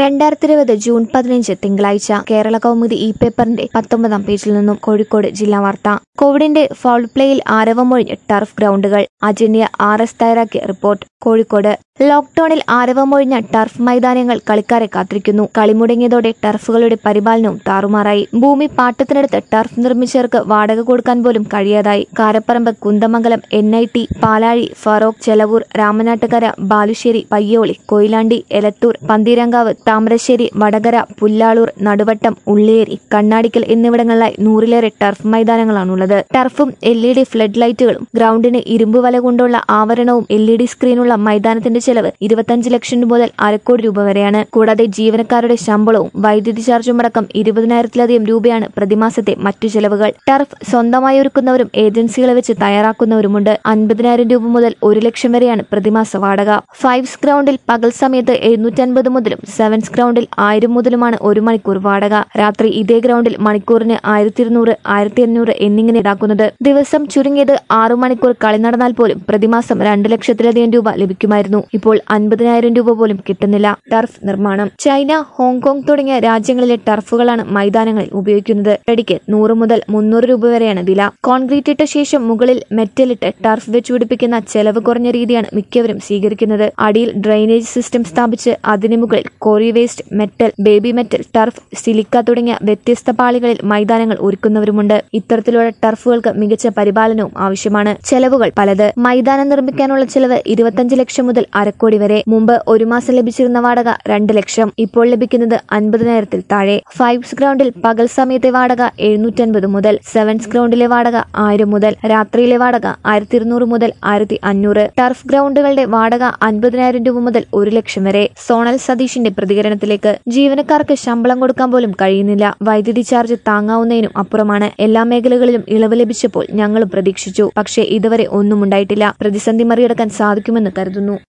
രണ്ടായിരത്തി ഇരുപത് ജൂൺ പതിനഞ്ച് തിങ്കളാഴ്ച കേരള കൗമുദി ഇ പേപ്പറിന്റെ പത്തൊമ്പതാം പേജിൽ നിന്നും കോഴിക്കോട് ജില്ലാ വാർത്ത കോവിഡിന്റെ ഫൗൾ പ്ലേയിൽ ആരവമൊഴിഞ്ഞ് ടർഫ് ഗ്രൗണ്ടുകൾ അജന്യ ആർ എസ് തയ്യാറാക്കിയ റിപ്പോർട്ട് കോഴിക്കോട് ലോക്ഡൌണിൽ ആരവമൊഴിഞ്ഞ ടർഫ് മൈതാനങ്ങൾ കളിക്കാരെ കാത്തിരിക്കുന്നു കളി മുടങ്ങിയതോടെ ടർഫുകളുടെ പരിപാലനവും താറുമാറായി ഭൂമി പാട്ടത്തിനെടുത്ത് ടർഫ് നിർമ്മിച്ചവർക്ക് വാടക കൊടുക്കാൻ പോലും കഴിയാതായി Karaparamba Kunthamangalam N I T Palazhi Feroke Chelavoor Ramanattukara Balussery Payyoli Koyilandy Elathur Pantheerankavu Thamarassery Vadakara Pullalur Naduvattom Ulliyeri Kannadikkal എന്നിവിടങ്ങളിലായി നൂറിലേറെ ടർഫ് മൈതാനങ്ങളാണുള്ളത് ടർഫും എൽ ഇ ഡി ഫ്ലഡ് ലൈറ്റുകളും ഗ്രൗണ്ടിന് ഇരുമ്പ് വല കൊണ്ടുള്ള ആവരണവും എൽ ഇ ഡി സ്ക്രീനുള്ള മൈതാനത്തിന്റെ ചെലവ് ഇരുപത്തഞ്ച് ലക്ഷം രൂപ മുതൽ അരക്കോടി രൂപ വരെയാണ് കൂടാതെ ജീവനക്കാരുടെ ശമ്പളവും വൈദ്യുതി ചാർജും അടക്കം ഇരുപതിനായിരത്തിലധികം രൂപയാണ് പ്രതിമാസത്തെ മറ്റു ചെലവുകൾ ടർഫ് സ്വന്തമായി ഒരുക്കുന്നവരും ഏജൻസികളെ വെച്ച് തയ്യാറാക്കുന്നവരുമുണ്ട് അൻപതിനായിരം രൂപ മുതൽ ഒരു ലക്ഷം വരെയാണ് പ്രതിമാസ വാടക ഫൈവ്സ് ഗ്രൗണ്ടിൽ പകൽ സമയത്ത് എഴുന്നൂറ്റൻപത് മുതലും സെവൻസ് ഗ്രൗണ്ടിൽ ആയിരം മുതലുമാണ് ഒരു മണിക്കൂർ വാടക രാത്രി ഇതേ ഗ്രൗണ്ടിൽ മണിക്കൂറിന് ആയിരത്തി ഇരുന്നൂറ് ആയിരത്തി അഞ്ഞൂറ് എന്നിങ്ങനെ ഈടാക്കുന്നത് ദിവസം ചുരുങ്ങിയത് ആറു മണിക്കൂർ കളി നടന്നാൽ പോലും പ്രതിമാസം രണ്ട് ലക്ഷത്തിലധികം രൂപ ലഭിക്കുമായിരുന്നു ഇപ്പോൾ അൻപതിനായിരം രൂപ പോലും കിട്ടുന്നില്ല ടർഫ് നിർമ്മാണം ചൈന ഹോങ്കോങ് തുടങ്ങിയ രാജ്യങ്ങളിലെ ടർഫുകളാണ് മൈതാനങ്ങളിൽ ഉപയോഗിക്കുന്നത് റെഡിക്ക് നൂറ് മുതൽ മുന്നൂറ് രൂപ വരെയാണ് വില കോൺക്രീറ്റ് ഇട്ട ശേഷം മുകളിൽ മെറ്റലിട്ട് ടർഫ് വെച്ച് പിടിപ്പിക്കുന്ന ചെലവ് കുറഞ്ഞ രീതിയാണ് മിക്കവരും സ്വീകരിക്കുന്നത് അടിയിൽ ഡ്രെയിനേജ് സിസ്റ്റം സ്ഥാപിച്ച് അതിനു മുകളിൽ quarry waste metal baby metal turf silica തുടങ്ങിയ വ്യത്യസ്ത പാളികളിൽ മൈതാനങ്ങൾ ഒരുക്കുന്നവരുമുണ്ട് ഇത്തരത്തിലുള്ള ടർഫുകൾക്ക് മികച്ച പരിപാലനവും ആവശ്യമാണ് ചെലവുകൾ പലത് മൈതാനം നിർമ്മിക്കാനുള്ള ചെലവ് ഇരുപത്തഞ്ച് ലക്ഷം മുതൽ അരക്കോടി വരെ മുമ്പ് ഒരു മാസം ലഭിച്ചിരുന്ന വാടക രണ്ട് ലക്ഷം ഇപ്പോൾ ലഭിക്കുന്നത് അൻപതിനായിരത്തിൽ താഴെ ഫൈവ്സ് ഗ്രൗണ്ടിൽ പകൽ സമയത്തെ വാടക എഴുന്നൂറ്റൻപത് മുതൽ സെവൻസ് ഗ്രൗണ്ടിലെ വാടക ആയിരം മുതൽ രാത്രിയിലെ വാടക ആയിരത്തി ഇരുന്നൂറ് മുതൽ ആയിരത്തി അഞ്ഞൂറ് ടർഫ് ഗ്രൗണ്ടുകളുടെ വാടക അൻപതിനായിരം രൂപ മുതൽ ഒരു ലക്ഷം വരെ സോണൽ സതീഷിന്റെ പ്രതികരണത്തിലേക്ക് ജീവനക്കാർക്ക് ശമ്പളം കൊടുക്കാൻ പോലും കഴിയുന്നില്ല വൈദ്യുതി ചാർജ് താങ്ങാവുന്നതിനും അപ്പുറമാണ് എല്ലാ മേഖലകളിലും ഇളവ് ലഭിച്ചപ്പോൾ ഞങ്ങളും പ്രതീക്ഷിച്ചു പക്ഷേ ഇതുവരെ ഒന്നും ഉണ്ടായിട്ടില്ല പ്രതിസന്ധി മറികടക്കാൻ സാധിക്കുമെന്ന് കരുതുന്നു